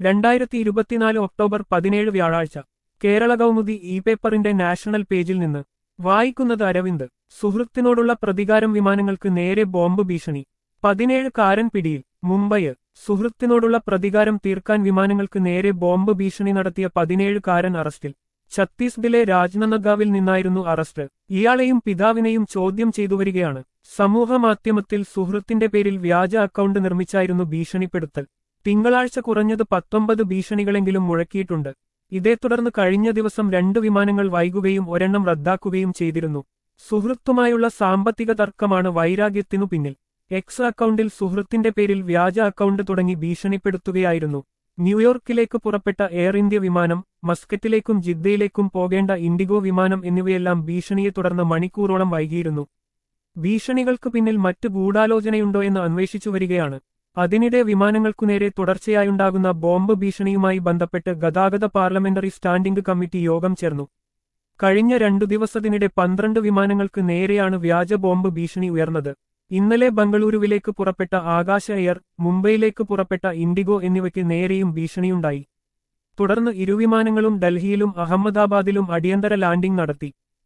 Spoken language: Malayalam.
രണ്ടായിരത്തി ഇരുപത്തിനാല് ഒക്ടോബർ പതിനേഴ് വ്യാഴാഴ്ച കേരള കൗമുദി ഇ പേപ്പറിന്റെ നാഷണൽ പേജിൽ നിന്ന് വായിക്കുന്നത് അരവിന്ദ് സുഹൃത്തിനോടുള്ള പ്രതികാരം വിമാനങ്ങൾക്ക് നേരെ ബോംബ് ഭീഷണി പതിനേഴ് കാരൻ പിടിയിൽ മുംബൈ സുഹൃത്തിനോടുള്ള പ്രതികാരം തീർക്കാൻ വിമാനങ്ങൾക്ക് നേരെ ബോംബ് ഭീഷണി നടത്തിയ പതിനേഴ് കാരൻ അറസ്റ്റിൽ ഛത്തീസ്ഗഡിലെ രാജ്നന്ദഗാവിൽ നിന്നായിരുന്നു അറസ്റ്റ് ഇയാളെയും പിതാവിനെയും ചോദ്യം ചെയ്തു വരികയാണ് സമൂഹമാധ്യമത്തിൽ സുഹൃത്തിന്റെ പേരിൽ വ്യാജ അക്കൗണ്ട് നിർമ്മിച്ചായിരുന്നു ഭീഷണിപ്പെടുത്തൽ തിങ്കളാഴ്ച കുറഞ്ഞത് പത്തൊമ്പത് ഭീഷണികളെങ്കിലും മുഴക്കിയിട്ടുണ്ട് ഇതേ തുടർന്ന് കഴിഞ്ഞ ദിവസം രണ്ട് വിമാനങ്ങൾ വൈകുകയും ഒരെണ്ണം റദ്ദാക്കുകയും ചെയ്തിരുന്നു സുഹൃത്തുമായുള്ള സാമ്പത്തിക തർക്കമാണ് വൈരാഗ്യത്തിനു പിന്നിൽ എക്സ് അക്കൗണ്ടിൽ സുഹൃത്തിന്റെ പേരിൽ വ്യാജ അക്കൗണ്ട് തുടങ്ങി ഭീഷണിപ്പെടുത്തുകയായിരുന്നു ന്യൂയോർക്കിലേക്ക് പുറപ്പെട്ട എയർ ഇന്ത്യ വിമാനം മസ്കറ്റിലേക്കും ജിദ്ദയിലേക്കും പോകേണ്ട ഇൻഡിഗോ വിമാനം എന്നിവയെല്ലാം ഭീഷണിയെ തുടർന്ന് മണിക്കൂറോളം വൈകിയിരുന്നു ഭീഷണികൾക്ക് പിന്നിൽ മറ്റ് ഗൂഢാലോചനയുണ്ടോ എന്ന് അന്വേഷിച്ചു വരികയാണ് അതിനിടെ വിമാനങ്ങൾക്കുനേരെ തുടർച്ചയായുണ്ടാകുന്ന ബോംബ് ഭീഷണിയുമായി ബന്ധപ്പെട്ട് ഗതാഗത പാർലമെന്ററി സ്റ്റാൻഡിംഗ് കമ്മിറ്റി യോഗം ചേർന്നു കഴിഞ്ഞ രണ്ടു ദിവസത്തിനിടെ പന്ത്രണ്ട് വിമാനങ്ങൾക്ക് നേരെയാണ് വ്യാജ ബോംബ് ഭീഷണി ഉയർന്നത് ഇന്നലെ ബംഗളൂരുവിലേക്ക് പുറപ്പെട്ട ആകാശ എയർ മുംബൈയിലേക്ക് പുറപ്പെട്ട ഇൻഡിഗോ എന്നിവയ്ക്ക് നേരെയും ഭീഷണിയുണ്ടായി തുടർന്ന് ഇരുവിമാനങ്ങളും ഡൽഹിയിലും അഹമ്മദാബാദിലും അടിയന്തര ലാൻഡിംഗ് നടത്തി